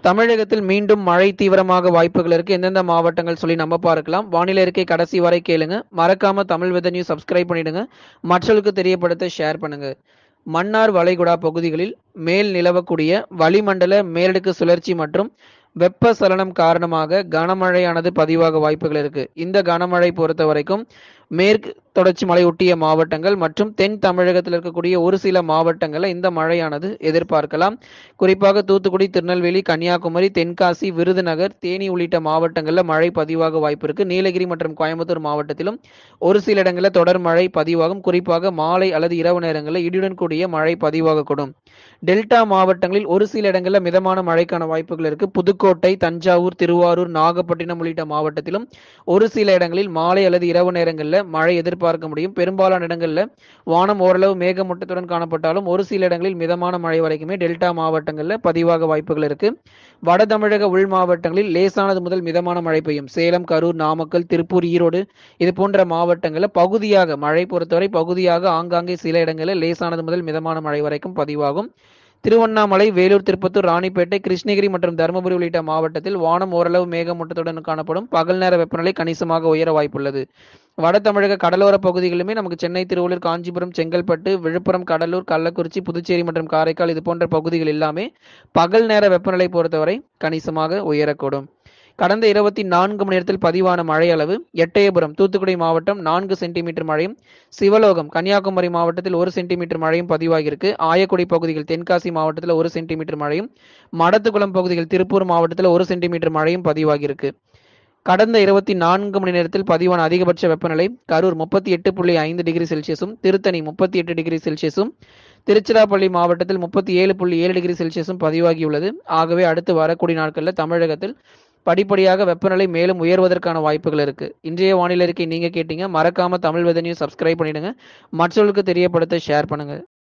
தமிழகத்தில் மீண்டும் மழை தீவிரமாக வாய்ப்புகள் இருக்கு எந்தெந்த மாவட்டங்கள் சொல்லி நம்ம பார்க்கலாம் வானிலை இருக்கை கடைசி வரை கேளுங்க மறக்காம தமிழ் வித நியூஸ் சப்ஸ்கிரைப் பண்ணிடுங்க மற்றவர்களுக்கு தெரியப்படுத்த ஷேர் பண்ணுங்க மன்னார் வளைகுடா பகுதிகளில் மேல் நிலவக்கூடிய வளிமண்டல மேலடுக்கு சுழற்சி மற்றும் வெப்பசலனம் காரணமாக கனமழையானது பதிவாக வாய்ப்புகள் இருக்கு இந்த கனமழை பொறுத்த வரைக்கும் மேற்கு தொடர்ச்சி மலை ஒட்டிய மாவட்டங்கள் மற்றும் தென் தமிழகத்தில் இருக்கக்கூடிய ஒரு சில மாவட்டங்களில் இந்த மழையானது எதிர்பார்க்கலாம் குறிப்பாக தூத்துக்குடி திருநெல்வேலி கன்னியாகுமரி தென்காசி விருதுநகர் தேனி உள்ளிட்ட மாவட்டங்களில் மழை பதிவாக வாய்ப்பு இருக்கு நீலகிரி மற்றும் கோயம்புத்தூர் மாவட்டத்திலும் ஒரு சில இடங்களில் தொடர் மழை பதிவாகும் குறிப்பாக மாலை அல்லது இரவு நேரங்களில் இடியுடன் கூடிய மழை பதிவாகக்கூடும் டெல்டா மாவட்டங்களில் ஒரு சில இடங்களில் மிதமான மழைக்கான வாய்ப்புகள் இருக்கு புதுக்கோட்டை தஞ்சாவூர் திருவாரூர் நாகப்பட்டினம் உள்ளிட்ட மாவட்டத்திலும் ஒரு சில இடங்களில் மாலை அல்லது இரவு நேரங்களில் மழை எதிர்பார்க்க முடியும் பெரும்பாலான இடங்களில் வானம் ஓரளவு மேகமூட்டத்துடன் காணப்பட்டாலும் ஒரு சில இடங்களில் மிதமான மழை வரைக்குமே டெல்டா மாவட்டங்களில் பதிவாக வாய்ப்புகள் இருக்கு வட தமிழக உள் மாவட்டங்களில் லேசானது முதல் மிதமான மழை பெய்யும் சேலம் கரூர் நாமக்கல் திருப்பூர் ஈரோடு இது போன்ற மாவட்டங்களில் பகுதியாக மழை பொறுத்தவரை பகுதியாக ஆங்காங்கே சில இடங்களில் லேசானது முதல் மிதமான மழை வரைக்கும் பதிவாகும் திருவண்ணாமலை வேலூர் திருப்பத்தூர் ராணிப்பேட்டை கிருஷ்ணகிரி மற்றும் தருமபுரி உள்ளிட்ட மாவட்டத்தில் வானம் ஓரளவு மேகமூட்டத்துடன் காணப்படும் பகல் நேர வெப்பநிலை கணிசமாக உயர வாய்ப்புள்ளது வட தமிழக கடலோர பகுதிகளிலுமே நமக்கு சென்னை திருவள்ளூர் காஞ்சிபுரம் செங்கல்பட்டு விழுப்புரம் கடலூர் கள்ளக்குறிச்சி புதுச்சேரி மற்றும் காரைக்கால் இது போன்ற பகுதிகள் எல்லாமே பகல் நேர வெப்பநிலை பொறுத்தவரை கணிசமாக உயரக்கூடும் கடந்த இருபத்தி நான்கு மணி நேரத்தில் பதிவான மழை அளவு எட்டயபுரம் தூத்துக்குடி மாவட்டம் நான்கு சென்டிமீட்டர் மழையும் சிவலோகம் கன்னியாகுமரி மாவட்டத்தில் ஒரு சென்டிமீட்டர் மழையும் பதிவாகியிருக்கு ஆயக்குடி பகுதிகள் தென்காசி மாவட்டத்தில் ஒரு சென்டிமீட்டர் மழையும் மடத்துக்குளம் பகுதிகள் திருப்பூர் மாவட்டத்தில் ஒரு சென்டிமீட்டர் மழையும் பதிவாகியிருக்கு கடந்த இருபத்தி நான்கு மணி நேரத்தில் பதிவான அதிகபட்ச வெப்பநிலை கரூர் முப்பத்தி எட்டு புள்ளி ஐந்து டிகிரி செல்சியஸும் திருத்தணி முப்பத்தி எட்டு டிகிரி செல்சியஸும் திருச்சிராப்பள்ளி மாவட்டத்தில் முப்பத்தி ஏழு புள்ளி ஏழு டிகிரி செல்சியஸும் பதிவாகியுள்ளது ஆகவே அடுத்து வரக்கூடிய நாட்களில் தமிழகத்தில் படிப்படியாக வெப்பநிலை மேலும் உயர்வதற்கான வாய்ப்புகள் இருக்கு இன்றைய வானிலை அறிக்கை நீங்க கேட்டீங்க மறக்காம தமிழ் வெத நியூஸ் சப்ஸ்கிரைப் பண்ணிடுங்க மற்றவர்களுக்கு தெரியப்படுத்த ஷேர் பண்ணுங்க